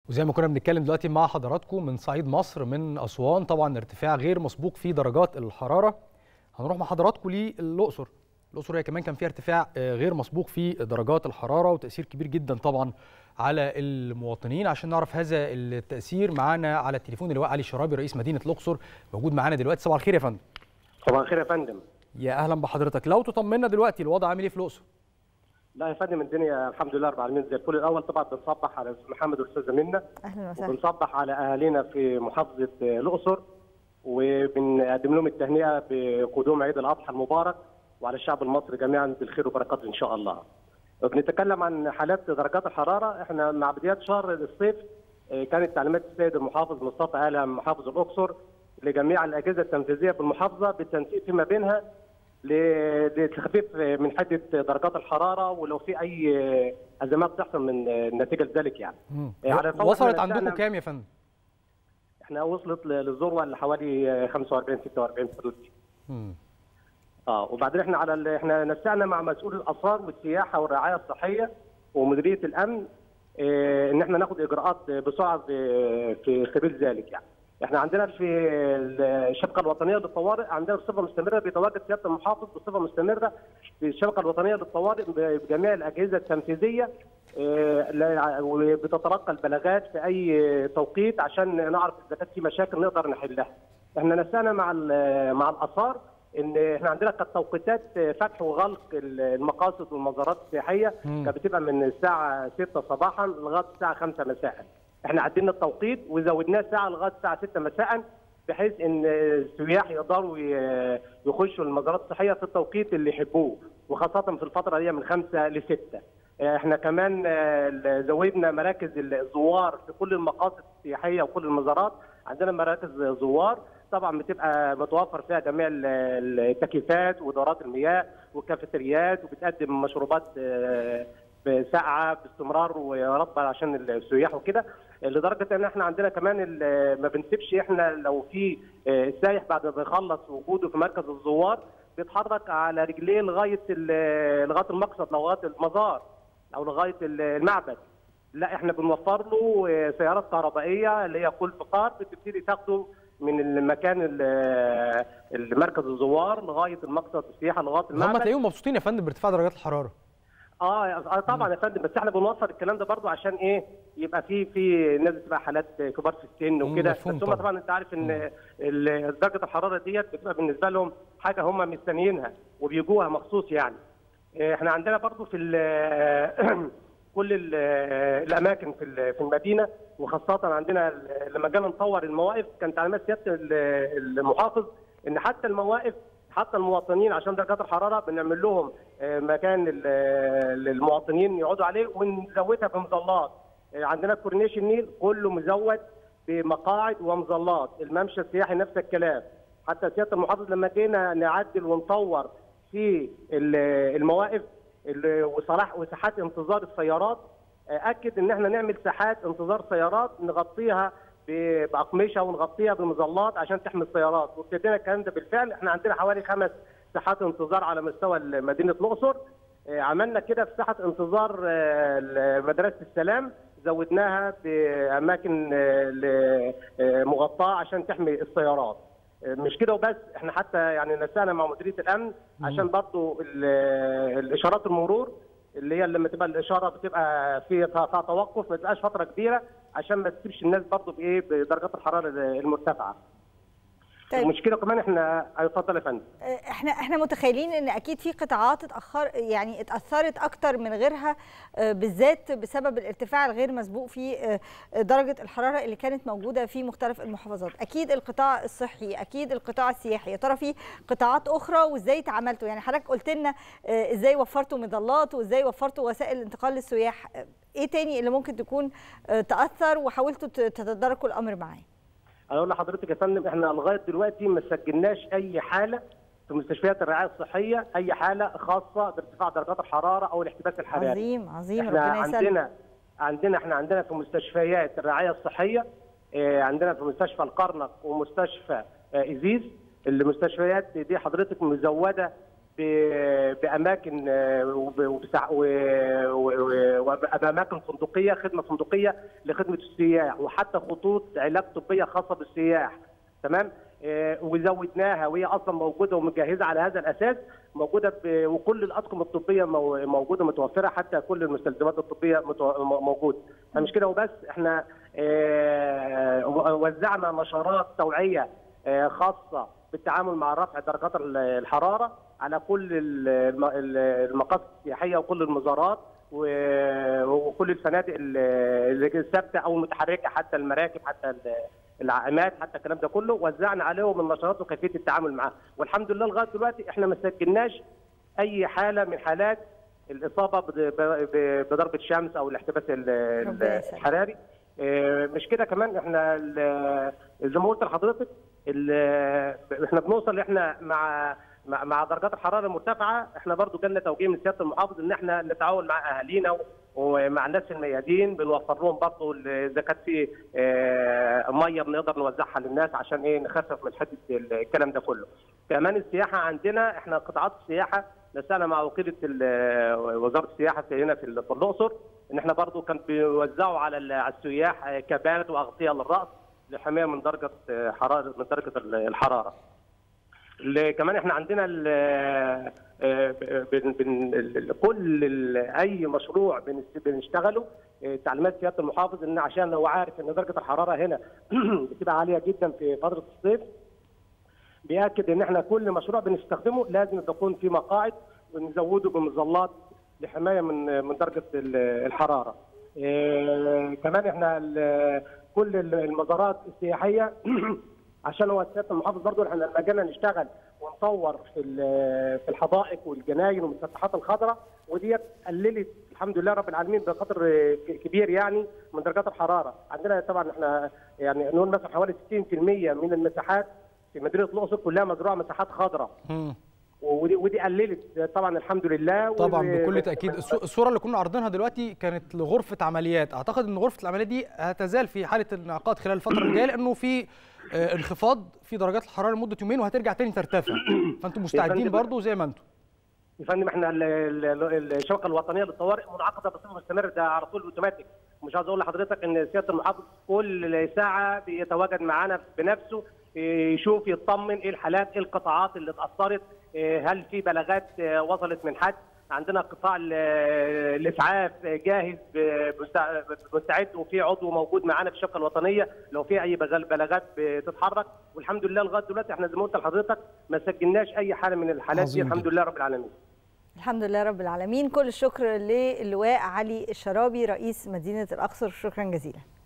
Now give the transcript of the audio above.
وزي ما كنا بنتكلم دلوقتي مع حضراتكم من صعيد مصر من اسوان طبعا ارتفاع غير مسبوق في درجات الحراره هنروح مع حضراتكم للاقصر الاقصر هي كمان كان فيها ارتفاع غير مسبوق في درجات الحراره وتاثير كبير جدا طبعا على المواطنين عشان نعرف هذا التاثير معانا على التليفون اللواء علي شرابي رئيس مدينه الاقصر موجود معانا دلوقتي صباح الخير يا فندم صباح الخير يا فندم يا اهلا بحضرتك لو تطمنا دلوقتي الوضع عامل ايه في الاقصر لا يا فندم الدنيا الحمد لله رب العالمين زي الفل الاول طبعا بنصبح على استاذ محمد والاستاذه منى اهلا وسهلا وبنصبح على اهالينا في محافظه الاقصر وبنقدم لهم التهنئه بقدوم عيد الاضحى المبارك وعلى الشعب المصري جميعا بالخير وبركات ان شاء الله. بنتكلم عن حالات درجات الحراره احنا مع بدايه شهر الصيف كانت تعليمات السيد المحافظ مصطفى آلم محافظ الاقصر لجميع الاجهزه التنفيذيه في المحافظه بالتنسيق فيما بينها لتخفيف من حده درجات الحراره ولو في اي ازمات تحصل من نتيجه لذلك يعني. على وصلت عندكم كام يا فندم؟ احنا وصلت للذروه لحوالي 45 46 في الحدود دي. اه وبعدين احنا على ال... احنا نسقنا مع مسؤول الاثار والسياحه والرعايه الصحيه ومديريه الامن اه ان احنا ناخد اجراءات بسرعه في في سبيل ذلك يعني. احنا عندنا في الشبكه الوطنيه للطوارئ عندنا بصفه مستمره بيتواجد سياده المحافظ بصفه مستمره في الشبكه الوطنيه للطوارئ بجميع الاجهزه التنفيذيه اه وبتتلقى البلاغات في اي توقيت عشان نعرف اذا كانت في مشاكل نقدر نحلها. احنا نسقنا مع مع الاثار ان احنا عندنا كانت توقيتات فتح وغلق المقاصد والمزارات السياحيه كانت بتبقى من الساعه 6 صباحا لغايه الساعه 5 مساء. احنا عدلنا التوقيت وزودناه ساعه لغايه الساعه 6 مساء بحيث ان السياح يقدروا يخشوا المزارات السياحيه في التوقيت اللي يحبوه وخاصه في الفتره دي من 5 ل 6. احنا كمان زودنا مراكز الزوار في كل المقاصد السياحيه وكل المزارات عندنا مراكز زوار طبعا بتبقى متوفر فيها جميع التكييفات ودورات المياه والكافيتريات وبتقدم مشروبات ساقعه باستمرار ورطبه عشان السياح وكده لدرجه ان احنا عندنا كمان ما بنسيبش احنا لو في السايح بعد ما يخلص وجوده في مركز الزوار بيتحرك على رجليه لغايه لغايه المقصد لغايه المزار او لغايه المعبد لا احنا بنوفر له سيارات كهربائيه اللي هي كل فقار بتبتدي تاخده من المكان المركز الزوار لغايه المقصد السياحه لغايه المعبد هم تلاقيهم مبسوطين يا فندم بارتفاع درجات الحراره اه طبعا يا فندم بس احنا بنوفر الكلام ده برضو عشان ايه يبقى في في ناس بتبقى حالات كبار في السن وكده بس هم طبعا انت عارف ان درجه الحراره ديت بتبقى بالنسبه لهم حاجه هم مستنيينها وبيجوها مخصوص يعني احنا عندنا برضو في كل الاماكن في في المدينه وخاصه عندنا لما جينا نطور المواقف كان تعليمات سياده المحافظ ان حتى المواقف حتى المواطنين عشان درجات الحراره بنعمل لهم مكان للمواطنين يقعدوا عليه ونزودها بمظلات عندنا كورنيش النيل كله مزود بمقاعد ومظلات الممشى السياحي نفس الكلام حتى سياده المحافظ لما جينا نعدل ونطور في المواقف وصلاح وساحات انتظار السيارات اكد ان احنا نعمل ساحات انتظار سيارات نغطيها باقمشه ونغطيها بمظلات عشان تحمي السيارات وابتدينا الكلام ده بالفعل احنا عندنا حوالي خمس ساحات انتظار على مستوى مدينه الاقصر عملنا كده في ساحه انتظار مدرسه السلام زودناها باماكن مغطاه عشان تحمي السيارات مش كده وبس احنا حتى يعني نسقنا مع مديريه الامن عشان برضو الاشارات المرور اللي هي لما تبقى الاشاره بتبقى في توقف ما تبقاش فتره كبيره عشان ما تسيبش الناس برضو بايه بدرجات الحراره المرتفعه. طيب. المشكله كمان احنا اتفضل يا فندم احنا احنا متخيلين ان اكيد في قطاعات اتاخر يعني اتاثرت اكتر من غيرها بالذات بسبب الارتفاع الغير مسبوق في درجه الحراره اللي كانت موجوده في مختلف المحافظات اكيد القطاع الصحي اكيد القطاع السياحي يا ترى في قطاعات اخرى وازاي تعاملتوا يعني حضرتك قلت لنا ازاي وفرتوا مظلات وازاي وفرتوا وسائل انتقال للسياح ايه تاني اللي ممكن تكون تاثر وحاولتوا تتداركوا الامر معاه انا اقول لحضرتك يا فندم احنا لغايه دلوقتي ما سجلناش اي حاله في مستشفيات الرعايه الصحيه اي حاله خاصه بارتفاع درجات الحراره او الاحتباس الحراري. عظيم عظيم احنا ربنا يسلمك. عندنا عندنا احنا عندنا في مستشفيات الرعايه الصحيه اه عندنا في مستشفى القرنق ومستشفى اه ازيز المستشفيات دي حضرتك مزوده باماكن وباماكن فندقيه خدمه فندقيه لخدمه السياح وحتى خطوط علاج طبيه خاصه بالسياح تمام وزودناها وهي اصلا موجوده ومجهزه على هذا الاساس موجوده وكل الاطقم الطبيه موجوده متوفره حتى كل المستلزمات الطبيه موجوده فمش كده وبس احنا وزعنا نشرات توعيه خاصه بالتعامل مع رفع درجات الحراره على كل المقاصد السياحيه وكل المزارات وكل الفنادق الثابته او المتحركه حتى المراكب حتى العائمات حتى الكلام ده كله وزعنا عليهم النشرات وكيفيه التعامل معها والحمد لله لغايه دلوقتي احنا ما سجلناش اي حاله من حالات الاصابه بضربه شمس او الاحتباس الحراري مش كده كمان احنا زي ما قلت لحضرتك احنا بنوصل احنا مع مع درجات الحراره المرتفعه احنا برضو جالنا توجيه من سياده المحافظ ان احنا نتعاون مع اهالينا ومع الناس في الميادين بنوفر لهم برضو اذا كانت في ميه بنقدر نوزعها للناس عشان ايه نخفف من حده الكلام ده كله. كمان السياحه عندنا احنا قطاعات السياحه نسأنا مع وكيله وزاره السياحه هنا في الاقصر ان احنا برضو كان بيوزعوا على السياح كبات واغطيه للراس لحمايه من درجه حراره من درجه الحراره. كمان احنا عندنا ال بن بن كل اي مشروع بنشتغله تعليمات سياده المحافظ ان عشان هو عارف ان درجه الحراره هنا بتبقى عاليه جدا في فتره الصيف بياكد ان احنا كل مشروع بنستخدمه لازم يكون في مقاعد ونزوده بمظلات لحمايه من من درجه الحراره. كمان احنا كل المزارات السياحيه عشان هو سياده المحافظ برضه احنا لما جينا نشتغل ونصور في في الحدائق والجناين والمسطحات الخضراء وديت قللت الحمد لله رب العالمين بقدر كبير يعني من درجات الحراره، عندنا طبعا احنا يعني نقول مثلا حوالي 60% من المساحات في مدينه الاقصر كلها مزروعه مساحات خضراء. ودي ودي قللت طبعا الحمد لله طبعا بكل تاكيد الصوره اللي كنا عارضينها دلوقتي كانت لغرفه عمليات اعتقد ان غرفه العمليات دي هتزال في حاله انعقاد خلال الفتره اللي جايه لانه في انخفاض في درجات الحراره لمده يومين وهترجع تاني ترتفع فانتم مستعدين برضو زي ما انتم يا فندم احنا الشبكه الوطنيه للطوارئ منعقده بصفه مستمره ده على طول اوتوماتيك مش عايز اقول لحضرتك ان سياده المحافظ كل ساعه بيتواجد معانا بنفسه يشوف يطمن ايه الحالات ايه القطاعات اللي اتاثرت هل في بلاغات وصلت من حد عندنا قطاع الاسعاف جاهز مستعد وفي عضو موجود معانا في الشبكه الوطنيه لو في اي بلاغات بتتحرك والحمد لله لغايه دلوقتي احنا زي ما قلت لحضرتك ما سجلناش اي حاله من الحالات دي الحمد لله رب العالمين. الحمد لله رب العالمين كل الشكر للواء علي الشرابي رئيس مدينه الاقصر شكرا جزيلا.